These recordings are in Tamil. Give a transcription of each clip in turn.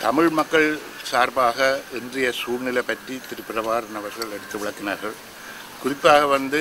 தமிழ் மக்கள் சார்பாக இன்றைய சூழ்நிலை பற்றி திரு பிரபாகரன் அவர்கள் எடுத்து விளக்கினார்கள் குறிப்பாக வந்து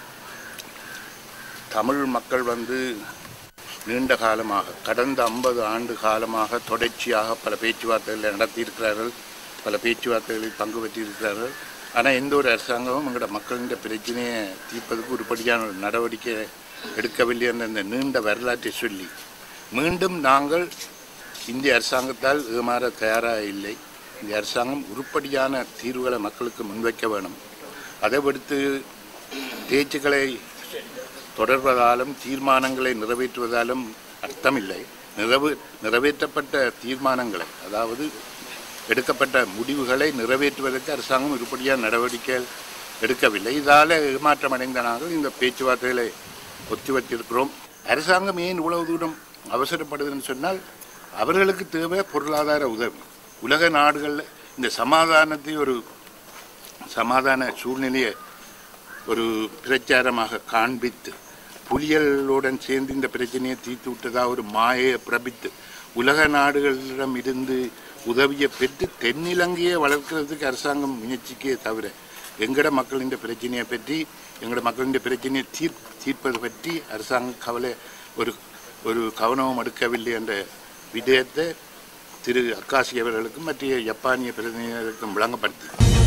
தமிழ் மக்கள் வந்து நீண்ட காலமாக கடந்த ஐம்பது ஆண்டு காலமாக தொடர்ச்சியாக பல பேச்சுவார்த்தைகளை நடத்தியிருக்கிறார்கள் பல பேச்சுவார்த்தைகளில் பங்கு பெற்றிருக்கிறார்கள் ஆனால் எந்த ஒரு அரசாங்கமும் எங்களோட மக்களின் பிரச்சனையை தீர்ப்பதற்கு உருப்படியான ஒரு நடவடிக்கை எடுக்கவில்லை என்ற இந்த நீண்ட வரலாற்றை சொல்லி மீண்டும் நாங்கள் இந்திய அரசாங்கத்தால் ஏமாற தயாராக இல்லை இந்த அரசாங்கம் உருப்படியான தீர்வுகளை மக்களுக்கு முன்வைக்க வேணும் அதை விடுத்து பேச்சுக்களை தொடர்வதாலும் தீர்மானங்களை நிறைவேற்றுவதாலும் அர்த்தமில்லை நிறைவு நிறைவேற்றப்பட்ட தீர்மானங்களை அதாவது எடுக்கப்பட்ட முடிவுகளை நிறைவேற்றுவதற்கு அரசாங்கம் உருப்படியான நடவடிக்கை எடுக்கவில்லை இதால் ஏமாற்றம் அடைந்த நாங்கள் இந்த பேச்சுவார்த்தைகளை ஒத்தி வைத்திருக்கிறோம் அரசாங்கம் ஏன் இவ்வளவு தூரம் அவசரப்படுதுன்னு சொன்னால் அவர்களுக்கு தேவை பொருளாதார உதவி உலக நாடுகளில் இந்த சமாதானத்தை ஒரு சமாதான சூழ்நிலையை ஒரு பிரச்சாரமாக காண்பித்து புலிகளுடன் சேர்ந்து இந்த பிரச்சனையை தீர்த்து விட்டதா ஒரு மாயையை பிரபித்து உலக நாடுகளிடம் இருந்து உதவியை பெற்று தென்னிலங்கையை வளர்க்கிறதுக்கு அரசாங்கம் முயற்சிக்கே தவிர எங்கட மக்களின் பிரச்சனையை பற்றி எங்கட மக்களின் பிரச்சனையை தீர் தீர்ப்பது பற்றி அரசாங்கம் கவலை ஒரு ஒரு கவனமும் எடுக்கவில்லை என்ற விடயத்தை திரு அக்காசி அவர்களுக்கும் மற்ற ஜப்பானிய பிரதிநிதிகளுக்கும் விளங்கப்படுத்தி